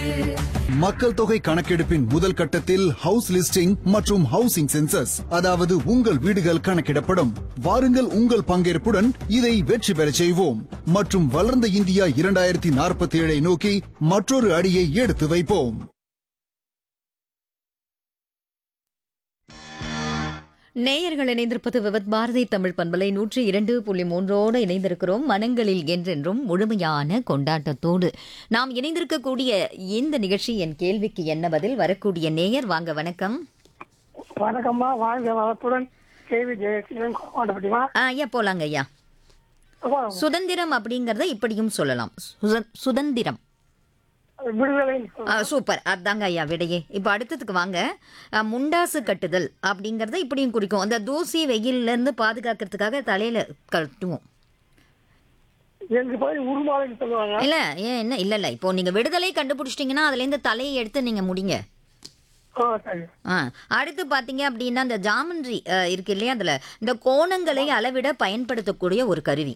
மக்கள் தொகை கணக்கெடுப்பின் முதல் கட்டத்தில் ஹவுஸ் லிஸ்டிங் மற்றும் ஹவுசிங் சென்சஸ் அதாவது உங்கள் வீடுகள் கணக்கிடப்படும் வாருங்கள் உங்கள் பங்கேற்புடன் இதை வெற்றி பெறச் செய்வோம் மற்றும் வளர்ந்த இந்தியா இரண்டாயிரத்தி நாற்பத்தி ஏழை நோக்கி மற்றொரு அடியை எடுத்து வைப்போம் நேயர்கள் இணைந்திருப்பது விவத் பாரதி தமிழ் பண்பலை நூற்றி இரண்டு புள்ளி மூன்றோடு இணைந்திருக்கிறோம் மனங்களில் என்றென்றும் முழுமையான கொண்டாட்டத்தோடு நாம் இணைந்திருக்கக்கூடிய இந்த நிகழ்ச்சி என் கேள்விக்கு என்ன பதில் வரக்கூடிய நேயர் வாங்க வணக்கம் வணக்கம்மா வாழ்க வளத்துடன் கேவி ஜெயசீலன் கோமாட்டப்பட்டிமா ஆ, ஐயா போலாங்க ஐயா சுதந்திரம் அப்படிங்கறத இப்படியும் சொல்லலாம் சுத- சுதந்திரம் விடுதலை ஆ, சூப்பர் அதாங்க ஐயா விடையே இப்போ அடுத்ததுக்கு வாங்க ஆ, முண்டாசு கட்டுதல் அப்படிங்கறத இப்படியும் குறிக்கும் அந்த தூசி வெயில்ல இருந்து பாதுகாக்கிறதுக்காக தலையில கட்டுவோம் எங்க போய் உருமாலைன்னு சொல்லுவாங்க இல்ல ஏன் என்ன இல்ல இல்ல இப்போ நீங்க விடுதலை கண்டுபிடிச்சிட்டீங்கன்னா அதுல இருந்து தலையை எடுத்து நீங்க முடிங்க ஓ சரி ஆ அடுத்து பாத்தீங்க அப்படின்னா இந்த ஜாமன்ட்ரி அஹ், இருக்கு இல்லையா அதுல இந்த கோணங்களை அளவிட பயன்படுத்தக்கூடிய ஒரு கருவி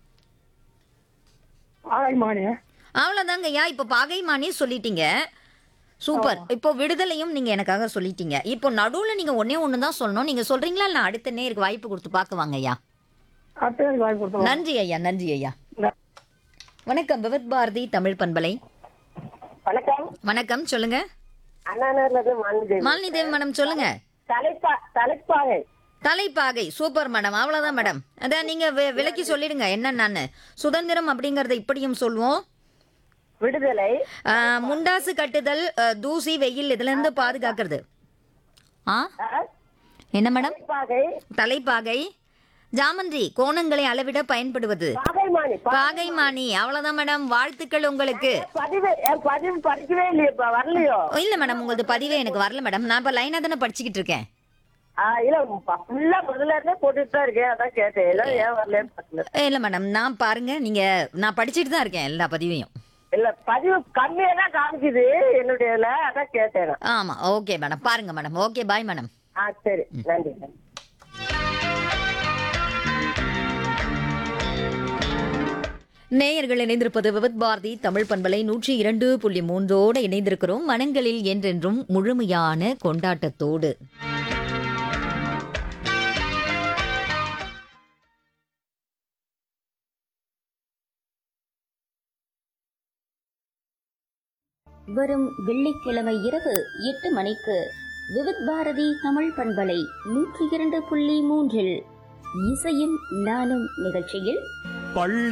ஆகாய்மானி அவ்வளவுதாங்க ஐயா இப்போ பாகைமானே சொல்லிட்டீங்க சூப்பர் இப்போ விடுதலையும் நீங்க எனக்காக சொல்லிட்டீங்க இப்போ நடுவுல நீங்க ஒண்ணே ஒண்ணு தான் சொல்லணும் நீங்க சொல்றீங்களா இல்ல அடுத்த நேருக்கு வாய்ப்பு கொடுத்து பார்க்குவாங்க ஐயா அடுத்த எனக்கு வாங்கி கொடுத்துருவோம் நன்றி ஐயா நன்றி ஐயா வணக்கம் விவத் பாரதி தமிழ் பண்பலை வணக்கம் வணக்கம் சொல்லுங்க அண்ணாநகர்ல இருந்து மாநில மாலினி தேவி மேடம் சொல்லுங்க தலைப்பா தலைப்பாகை தலைப்பாகை சூப்பர் மேடம் அவ்வளவுதான் மேடம் அதான் நீங்க வி- விளக்கி சொல்லிடுங்க என்னென்னு சுதந்திரம் அப்படிங்கறத இப்படியும் சொல்லுவோம் விடுதலை ஆ, முண்டாசு கட்டுதல் ஆ, தூசி வெயில் இதுல இருந்து பாதுகாக்கிறது ஆ அஹ், என்ன மேடம் தலைப்பாகை தலைப்பாகை ஜாமன்றி கோணங்களை அளவிட பயன்படுவது பாகைமானி ப- பாகைமானி அவ்வளவுதான் மேடம் வாழ்த்துக்கள் உங்களுக்கு பதிவு என் பதிவு படிக்கவே இல்லையே இப்ப வரலையோ இல்ல மேடம் உங்களது பதிவே எனக்கு வரல மேடம் நான் இப்ப லைனா தானே படிச்சுக்கிட்டு இருக்கேன் ஆ, இல்ல ஃபுல்லா முதல்ல இருந்தே போட்டுட்டு தான் இருக்கேன் அதான் கேட்டேன் எல்லாம் ஏன் வரலன்னு பாக்கல இல்ல மேடம் நான் பாருங்க நீங்க நான் படிச்சுட்டு தான் இருக்கேன் எல்லா பதிவையும் இல்ல பதிவு கம்மியா தான் காமிக்குது என்னுடைய இதுல அதான் கேட்டேன் நான். ஆமா ஓகே மேடம் பாருங்க மேடம் ஓகே பாய் மேடம் ஆ சரி நன்றி நன்றி நேயர்கள் இணைந்திருப்பது விவத் பாரதி தமிழ் பண்பலை நூற்றி இரண்டு புள்ளி மூன்றோடு இணைந்திருக்கிறோம் மனங்களில் என்றென்றும் முழுமையான கொண்டாட்டத்தோடு வரும் வெள்ளிக்கிழமை இரவு எட்டு மணிக்கு விவித் பாரதி தமிழ் பண்பலை நூற்றி இரண்டு புள்ளி மூன்றில் இசையும் நானும் நிகழ்ச்சியில் பள்ளி